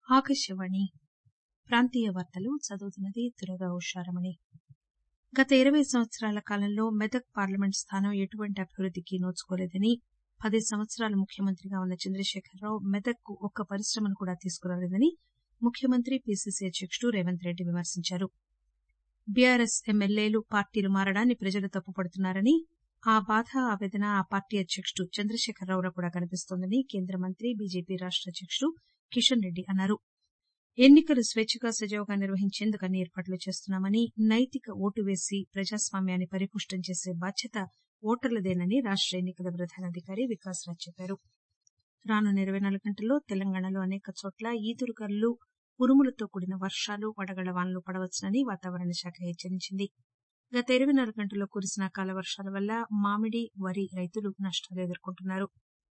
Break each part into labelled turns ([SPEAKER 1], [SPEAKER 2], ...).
[SPEAKER 1] ఆకాశవాణి ప్రాంతీయ వార్తలు చదువుతున్నది దుర్గా ఉషారమణి గత ఇరవై సంవత్సరాల కాలంలో మెదక్ పార్లమెంట్ స్థానం ఎటువంటి అభివృద్దికి నోచుకోలేదని పది సంవత్సరాలు ముఖ్యమంత్రిగా ఉన్న చంద్రశేఖరరావు మెదక్ కు ఒక్క పరిశ్రమను కూడా తీసుకురాలేదని ముఖ్యమంత్రి పీసీసీ అధ్యకుడు రేవంత్ రెడ్డి విమర్శించారు బీఆర్ఎస్ ఎమ్మెల్యేలు పార్టీలు మారడాన్ని ప్రజలు తప్పుపడుతున్నారని ఆ బాధ ఆవేదన ఆ పార్టీ అధ్యకుడు చంద్రశేఖరరావులో కూడా కనిపిస్తోందని కేంద్ర మంత్రి బీజేపీ రాష్ట అధ్యకుడు కిషన్ రెడ్డి అన్నారు ఎన్నికలు స్వేచ్చగా సజావుగా నిర్వహించేందుకు అన్ని ఏర్పాట్లు చేస్తున్నామని నైతిక ఓటు వేసి ప్రజాస్వామ్యాన్ని పరిపుష్టం చేసే బాధ్యత ఓటర్లదేనని రాష్ట ఎన్నికల ప్రధానాధికారి వికాస్ రాజ్ చెప్పారు రానున్న ఇరవై నాలుగు గంటల్లో తెలంగాణలో అనేక చోట్ల ఈదురుగాలులు ఉరుములతో కూడిన వర్షాలు వడగళ్ల వానలు పడవచ్చునని వాతావరణ శాఖ హెచ్చరించింది గత ఇరవై నాలుగు గంటల్లో కురిసిన అకాల వర్షాల వల్ల మామిడి వరి రైతులు నష్టాలు ఎదుర్కొంటున్నారు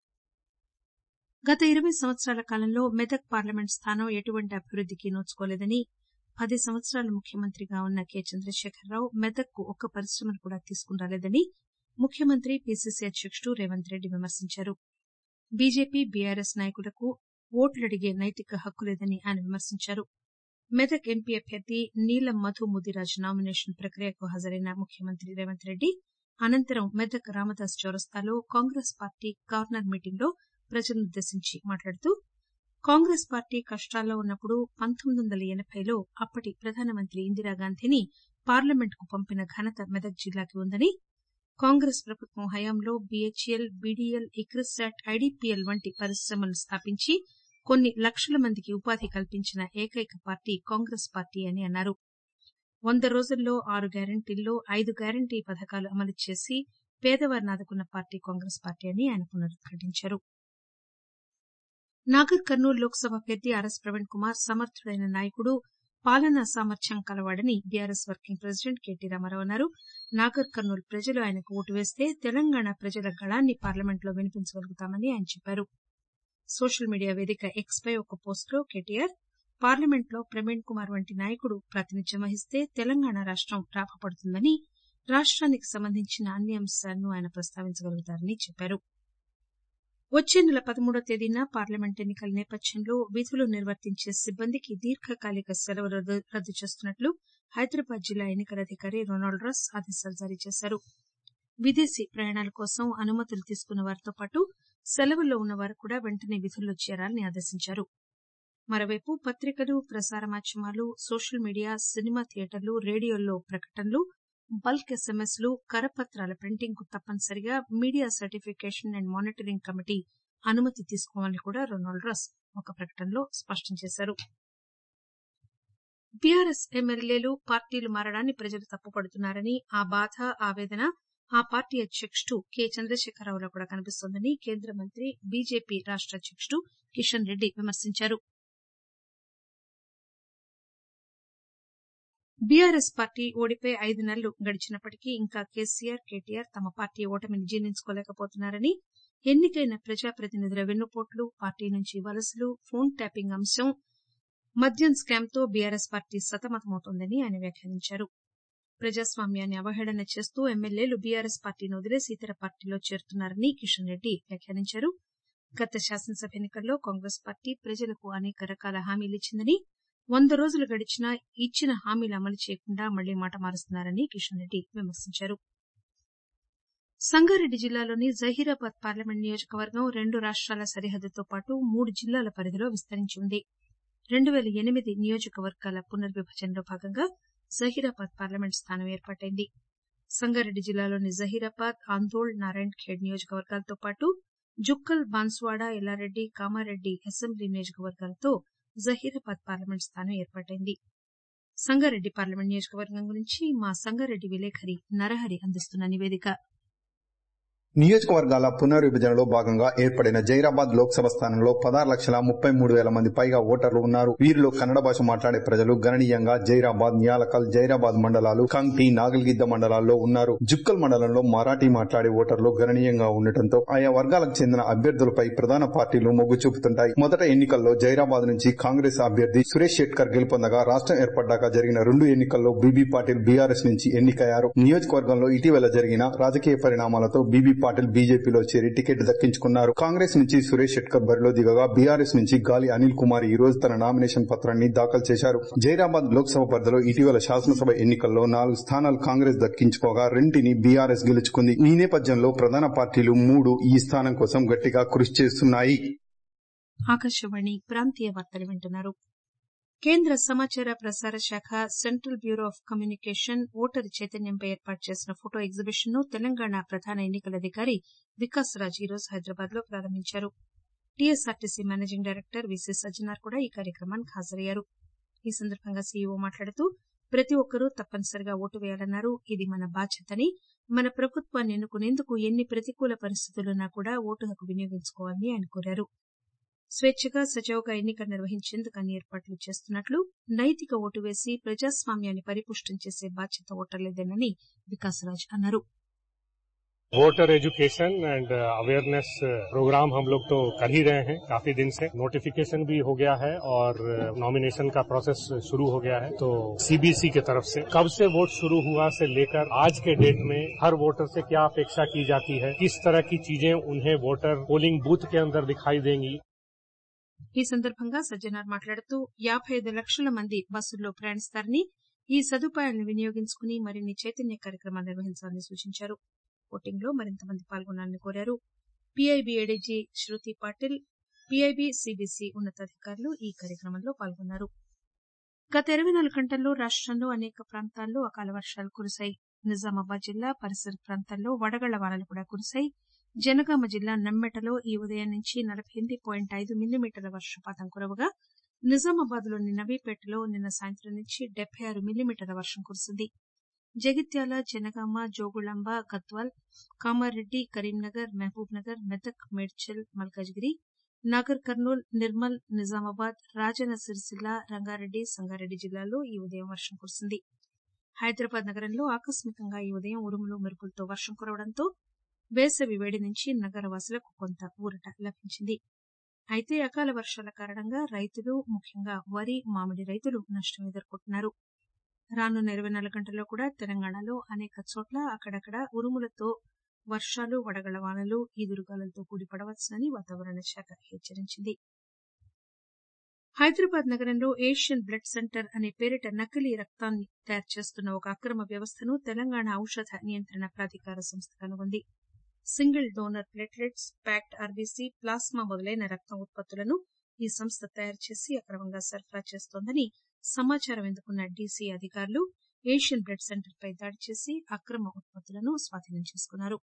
[SPEAKER 1] గత ఇరవై సంవత్సరాల కాలంలో మెదక్ పార్లమెంట్ స్థానం ఎటువంటి అభివృద్దికి నోచుకోలేదని పది సంవత్సరాలు ముఖ్యమంత్రిగా ఉన్న కె చంద్రశేఖరరావు మెదక్ కు ఒక్క పరిశ్రమను కూడా తీసుకురాలేదని ముఖ్యమంత్రి పీసీసీ అధ్యకుడు రేవంత్ రెడ్డి విమర్శించారు బీజేపీ బీఆర్ఎస్ నాయకులకు ఓట్లడిగే నైతిక హక్కు లేదని ఆయన విమర్శించారు మెదక్ ఎంపీ అభ్యర్థి నీలం మధు ముదిరాజ్ నామినేషన్ ప్రక్రియకు హాజరైన ముఖ్యమంత్రి రేవంత్ రెడ్డి అనంతరం మెదక్ రామదాస్ చౌరస్తాలో కాంగ్రెస్ పార్టీ కార్నర్ మీటింగ్ లో ప్రజలనుద్దేశించి మాట్లాడుతూ కాంగ్రెస్ పార్టీ కష్టాల్లో ఉన్నప్పుడు పంతొమ్మిది వందల ఎనబైలో అప్పటి ప్రధానమంత్రి ఇందిరాగాంధీని పార్లమెంట్ కు పంపిన ఘనత మెదక్ జిల్లాకి ఉందని కాంగ్రెస్ ప్రభుత్వం హయాంలో బీహెచ్ఎల్ బీడీఎల్ ఇక్రిసాట్ ఐడీపీఎల్ వంటి పరిశ్రమలను స్థాపించి కొన్ని లక్షల మందికి ఉపాధి కల్పించిన ఏకైక పార్టీ కాంగ్రెస్ పార్టీ అని అన్నారు వంద రోజుల్లో ఆరు గ్యారంటీల్లో ఐదు గ్యారంటీ పథకాలు అమలు చేసి పేదవారిని ఆదుకున్న పార్టీ కాంగ్రెస్ పార్టీ అని ఆయన పునరుద్ఘాటించారు నాగర్ కర్నూలు లోక్సభ అభ్యర్థి ఆర్ఎస్ ప్రవీణ్ కుమార్ సమర్థుడైన నాయకుడు పాలనా సామర్థ్యం కలవాడని BRS working president KT Ramarao అన్నారు నాగర్ కర్నూలు ప్రజలు ఆయనకు ఓటు వేస్తే తెలంగాణ ప్రజల గళాన్ని పార్లమెంట్లో వినిపించగలుగుతామని ఆయన చెప్పారు సోషల్ మీడియా వేదిక ఎక్స్ పై ఒక పోస్ట్ లో కేటీఆర్ పార్లమెంట్ లో ప్రవీణ్ కుమార్ వంటి నాయకుడు ప్రాతినిధ్యం వహిస్తే తెలంగాణ రాష్టం లాభపడుతుందని రాష్టానికి సంబంధించిన అన్ని అంశాలను ఆయన ప్రస్తావించగలుగుతారని చెప్పారు వచ్చే నెల పదమూడో తేదీన పార్లమెంట్ ఎన్నికల నేపథ్యంలో విధులు నిర్వర్తించే సిబ్బందికి దీర్ఘకాలిక సెలవులు రద్దు చేస్తున్నట్లు హైదరాబాద్ జిల్లా ఎన్నికల అధికారి రొనాల్డ్ రాస్ ఆదేశాలు జారీ చేశారు విదేశీ ప్రయాణాల కోసం అనుమతులు తీసుకున్న వారితో పాటు సెలవుల్లో ఉన్న వారు కూడా వెంటనే విధుల్లో చేరాలని ఆదేశించారు మరోవైపు పత్రికలు ప్రసార మాధ్యమాలు సోషల్ మీడియా సినిమా థియేటర్లు రేడియోల్లో ప్రకటనలు బల్క్ ఎస్ఎంఎస్లు కరపత్రాల ప్రింటింగ్ కు తప్పనిసరిగా media certification and monitoring committee అనుమతి తీసుకోవాలని కూడా రొనాల్డ్ రాస్ ఒక ప్రకటనలో స్పష్టం చేశారు బీఆర్ఎస్ ఎమ్మెల్యేలు పార్టీలు మారడాన్ని ప్రజలు తప్పుపడుతున్నారని ఆ బాధ ఆవేదన ఆ పార్టీ అధ్యకుడు కె చంద్రశేఖరరావులో కూడా కనిపిస్తోందని కేంద్ర మంత్రి బీజేపీ రాష్ట అధ్యకుడు కిషన్ రెడ్డి విమర్శించారు బీఆర్ఎస్ పార్టీ ఓడిపోయి ఐదు నెలలు గడిచినప్పటికీ ఇంకా కేసీఆర్ కేటీఆర్ తమ పార్టీ ఓటమిని జీర్ణించుకోలేకపోతున్నారని ఎన్నికైన ప్రజాప్రతినిధుల వెన్నుపోట్లు పార్టీ నుంచి వలసలు ఫోన్ ట్యాపింగ్ అంశం మద్యం స్కామ్ తో బీఆర్ఎస్ పార్టీ సతమతమవుతోందని ఆయన వ్యాఖ్యానించారు ప్రజాస్వామ్యాన్ని అవహేళన చేస్తూ ఎమ్మెల్యేలు బీఆర్ఎస్ పార్టీని వదిలేసి ఇతర పార్టీలో చేరుతున్నారని కిషన్ రెడ్డి వ్యాఖ్యానించారు గత శాసనసభ ఎన్నికల్లో కాంగ్రెస్ పార్టీ ప్రజలకు అనేక రకాల హామీలు ఇచ్చిందని వంద రోజులు గడిచినా ఇచ్చిన హామీలు అమలు చేయకుండా మళ్లీ మాట మారుస్తున్నారని కిషన్ రెడ్డి విమర్శించారు సంగారెడ్డి జిల్లాలోని జహీరాబాద్ పార్లమెంట్ నియోజకవర్గం రెండు రాష్ట్రాల సరిహద్దుతో పాటు మూడు జిల్లాల పరిధిలో విస్తరించి ఉంది రెండు పేల ఎనిమిది నియోజకవర్గాల పునర్విభజనలో భాగంగా జహీరాబాద్ పార్లమెంట్ స్థానం ఏర్పాటైంది సంగారెడ్డి జిల్లాలోని జహీరాబాద్ ఆందోళ్ నారాయణ్ ఖేడ్ నియోజకవర్గాలతో పాటు జుక్కల్ బాన్సువాడ ఎల్లారెడ్డి కామారెడ్డి అసెంబ్లీ నియోజకవర్గాలతో జహీరాబాద్ పార్లమెంట్ స్థానం ఏర్పాటైంది సంగారెడ్డి పార్లమెంట్ నియోజకవర్గం గురించి మా సంగారెడ్డి విలేకరి నరహరి అందిస్తున్న నివేదిక
[SPEAKER 2] నియోజకవర్గాల పునర్విభజనలో భాగంగా ఏర్పడిన జైరాబాద్ లోక్సభ స్థానంలో పదహారు లక్షల ముప్పై మూడు వేల మంది పైగా ఓటర్లు ఉన్నారు వీరిలో కన్నడ భాష మాట్లాడే ప్రజలు గణనీయంగా జైరాబాద్ న్యాలకల్ జైరాబాద్ మండలాలు కంకి నాగల్గిద్ద మండలాల్లో ఉన్నారు జుక్కల్ మండలంలో మరాఠీ మాట్లాడే ఓటర్లు గణనీయంగా ఉండటంతో ఆయా వర్గాలకు చెందిన అభ్యర్థులపై ప్రధాన పార్టీలు మొగ్గు చూపుతుంటాయి మొదట ఎన్నికల్లో జైరాబాద్ నుంచి కాంగ్రెస్ అభ్యర్థి సురేష్ షెట్కర్ గెలుపొందగా రాష్ట్రం ఏర్పడ్డాక జరిగిన రెండు ఎన్నికల్లో బీబీ పాటిల్ బీఆర్ఎస్ నుంచి ఎన్నికయ్యారు నియోజకవర్గంలో ఇటీవల జరిగిన రాజకీయ పరిణామాలతో బీబీ పాటిల్ బీజేపీలో చేరి టికెట్ దక్కించుకున్నారు కాంగ్రెస్ నుంచి సురేష్ షెట్కర్ బరిలో దిగగా బీఆర్ఎస్ నుంచి గాలి అనిల్ కుమార్ ఈ రోజు తన నామినేషన్ పత్రాన్ని దాఖలు చేశారు జైరాబాద్ లోక్సభ పరిధిలో ఇటీవల శాసనసభ ఎన్నికల్లో నాలుగు స్థానాలు కాంగ్రెస్ దక్కించుకోగా రెంటిని బీఆర్ఎస్ గెలుచుకుంది ఈ నేపథ్యంలో ప్రధాన పార్టీలు మూడు ఈ స్థానం కోసం గట్టిగా కృషి చేస్తున్నాయి
[SPEAKER 1] ఆకాశవాణి ప్రాంతీయ వార్తలు వింటున్నారు కేంద్ర సమాచార ప్రసార శాఖ central bureau of communication voter చైతన్యంపై ఏర్పాటు చేసిన ఫోటో ఎగ్జిబిషన్ ను తెలంగాణ ప్రధాన ఎన్నికల అధికారి వికాస్ రాజ్ ఈరోజు హైదరాబాద్ లో ప్రారంభించారు TSRTC managing director VC Sajjanar కూడా ఈ కార్యక్రమానికి హాజరయ్యారు ఈ సందర్భంగా సీఈఓ మాట్లాడుతూ ప్రతి ఒక్కరూ తప్పనిసరిగా ఓటు వేయాలన్నారు ఇది మన బాధ్యతని మన ప్రభుత్వాన్ని ఎన్నుకునేందుకు ఎన్ని ప్రతికూల పరిస్థితులున్నా కూడా ఓటు హక్కు వినియోగించుకోవాలని ఆయన కోరారు స్వేచ్ఛగా సజావుగా ఎన్నికలు నిర్వహించేందుకు అన్ని ఏర్పాట్లు చేస్తున్నట్లు నైతిక ఓటు వేసి ప్రజాస్వామ్యాన్ని పరిపుష్టం చేసే బాధ్యత ఓటర్లేదేనని వికాసరాజ్ అన్నారు
[SPEAKER 3] voter education and awareness programme हम लोग तो कर ही रहे हैं काफी दिन से नोटिफिकेशन भी हो गया है और नॉमिनेशन का प्रोसेस शुरू हो गया है तो सीबीसी की तरफ से कब से वोट शुरू हुआ से लेकर आज के डेट में हर वोटर से क्या अपेक्षा की जाती है किस तरह की चीजें उन्हें वोटर पोलिंग बूथ के अंदर दिखाई देंगी
[SPEAKER 1] ఈ సందర్భంగా సజ్జనార్ మాట్లాడుతూ యాబై ఐదు లక్షల మంది బస్సుల్లో ప్రయాణిస్తారని ఈ సదుపాయాలను వినియోగించుకుని మరిన్ని చైతన్య కార్యక్రమాలు నిర్వహించాలని సూచించారు ఓటింగ్ లో మరింత మంది పాల్గొనాలని కోరారు PIB ADG Shruti Patil PIB CBC ఉన్నతాధికారులు ఈ కార్యక్రమంలో పాల్గొన్నారు గత ఇరవై నాలుగు గంటల్లో రాష్టంలో అనేక ప్రాంతాల్లో అకాల వర్షాలు కురిశాయి నిజామాబాద్ జిల్లా పరిసర ప్రాంతాల్లో వడగళ్ల వానలు కూడా కురిశాయి జనగామ జిల్లా నమ్మెటలో ఈ ఉదయం నుంచి నలభై ఎనిమిది పాయింట్ ఐదు మిల్లీమీటర్ల వర్షపాతం కురవగా నిజామాబాద్ లోని నవీపేటలో నిన్న సాయంత్రం నుంచి డెబ్బై ఆరు మిల్లీమీటర్ల వర్షం కురిసింది జగిత్యాల జనగామ జోగుళంబ గద్వాల్ కామారెడ్డి కరీంనగర్ మహబూబ్ నగర్ మెదక్ మేడ్చల్ మల్కాజ్గిరి నాగర్ కర్నూల్ నిర్మల్ నిజామాబాద్ రాజన్న సిరిసిల్ల రంగారెడ్డి సంగారెడ్డి జిల్లాల్లో ఈ ఉదయం వర్షం కురిసింది హైదరాబాద్ నగరంలో ఆకస్మికంగా ఈ ఉదయం ఉరుములు మెరుపులతో వర్షం కురవడంతో వేసవి వేడి నుంచి నగరవాసులకు కొంత ఊరట లభించింది అయితే అకాల వర్షాల కారణంగా రైతులు ముఖ్యంగా వరి మామిడి రైతులు నష్టం ఎదుర్కొంటున్నారు రానున్న ఇరవై నాలుగు గంటల్లో కూడా తెలంగాణలో అనేక చోట్ల అక్కడక్కడ ఉరుములతో వర్షాలు వడగళ్ల వానలు ఈదురుగాలతో కూడి పడవచ్చునని వాతావరణ శాఖ హెచ్చరించింది హైదరాబాద్ నగరంలో ఏషియన్ బ్లడ్ సెంటర్ అనే పేరిట నకిలీ రక్తాన్ని తయారు చేస్తున్న ఒక అక్రమ వ్యవస్థను తెలంగాణ ఔషధ నియంత్రణ ప్రాధికార సంస్థ కనుగొంది single donor platelets packed RBC plasma మొదలైన రక్త ఉత్పత్తులను ఈ సంస్థ తయారు చేసి అక్రమంగా సరఫరా చేస్తోందని సమాచారం ఎందుకున్న డీసీ అధికారులు ఏషియన్ బ్లడ్ సెంటర్ పై దాడి చేసి అక్రమ ఉత్పత్తులను స్వాధీనం చేసుకున్నారు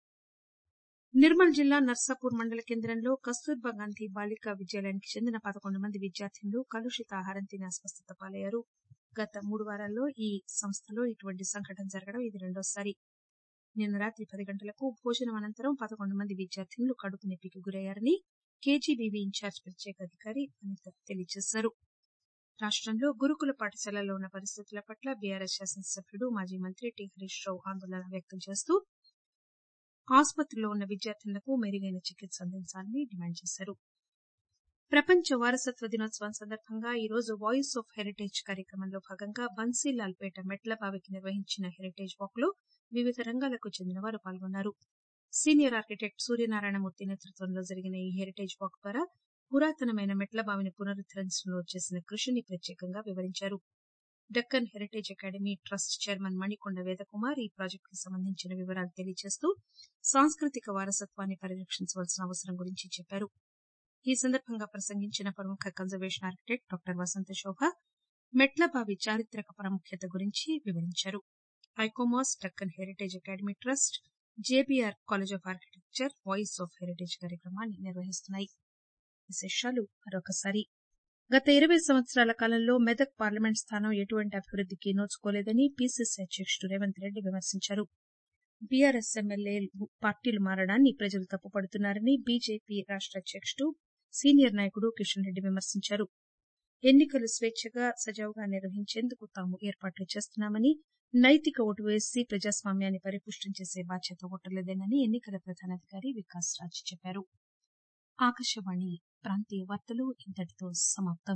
[SPEAKER 1] నిర్మల్ జిల్లా నర్సాపూర్ మండల కేంద్రంలో కస్తూర్బా గాంధీ బాలికా విద్యాలయానికి చెందిన పదకొండు మంది విద్యార్థినులు కలుషిత ఆహారం తిని అస్వస్థత పాలయ్యారు గత మూడు వారాల్లో ఈ సంస్థలో ఇటువంటి సంఘటన జరగడం ఇది రెండోసారి నిన్న రాత్రి పది గంటలకు భోజనం అనంతరం పదకొండు మంది విద్యార్థినులు కడుపు నొప్పికి గురయ్యారని కేజీబీవీ ఇన్ఛార్జ్ ప్రత్యేక అధికారి అనిత తెలియజేశారు రాష్టంలో గురుకుల పాఠశాలల్లో ఉన్న పరిస్థితుల పట్ల బీఆర్ఎస్ శాసనసభ్యుడు మాజీ మంత్రి టి హరీష్ రావు ఆందోళన వ్యక్తం చేస్తూ ఆసుపత్రిలో ఉన్న విద్యార్థులకు మెరుగైన చికిత్స అందించాలని డిమాండ్ చేశారు ప్రపంచ వారసత్వ దినోత్సవం సందర్భంగా ఈ రోజు వాయిస్ ఆఫ్ హెరిటేజ్ కార్యక్రమంలో భాగంగా బన్సీలాల్పేట మెట్లబావికి నిర్వహించిన హెరిటేజ్ వాక్ లో వివిధ రంగాలకు చెందిన వారు పాల్గొన్నారు సీనియర్ ఆర్కిటెక్ట్ సూర్యనారాయణమూర్తి నేతృత్వంలో జరిగిన ఈ హెరిటేజ్ వాక్ ద్వారా పురాతనమైన మెట్లబావిని పునరుద్దరించడంలో చేసిన కృషిని ప్రత్యేకంగా వివరించారు Deccan heritage academy trust chairman Manikonda Vedakumar ఈ ప్రాజెక్టుకు సంబంధించిన వివరాలు తెలియజేస్తూ సాంస్కృతిక వారసత్వాన్ని పరిరక్షించవలసిన అవసరం గురించి చెప్పారు ఈ సందర్భంగా ప్రసంగించిన ప్రముఖ conservation architect doctor Vasantha Shobha మెట్లబావి చారిత్రక ప్రాముఖ్యత గురించి వివరించారు ICOMOS Deccan heritage academy trust JBR college of architecture voice of heritage కార్యక్రమాన్ని నిర్వహిస్తున్నాయి విశేషాలు మరొకసారి గత ఇరవై సంవత్సరాల కాలంలో మెదక్ పార్లమెంట్ స్థానం ఎటువంటి అభివృద్దికి నోచుకోలేదని పీసీసీ అధ్యకుడు రేవంత్ రెడ్డి విమర్శించారు బీఆర్ఎస్ ఎమ్మెల్యే పార్టీలు మారడాన్ని ప్రజలు తప్పుపడుతున్నారని బీజేపీ రాష్ట అధ్యకుడు సీనియర్ నాయకుడు కిషన్ రెడ్డి విమర్శించారు ఎన్నికలు స్వేచ్ఛగా సజావుగా నిర్వహించేందుకు తాము ఏర్పాట్లు చేస్తున్నామని నైతిక ఓటు వేసి ప్రజాస్వామ్యాన్ని పరిపుష్టం చేసే బాధ్యత ఓటర్లేదేనని ఎన్నికల ప్రధానాధికారి వికాస్ రాజ్ చెప్పారు ఆకాశవాణి ప్రాంతీయ వార్తలు ఇంతటితో సమాప్తం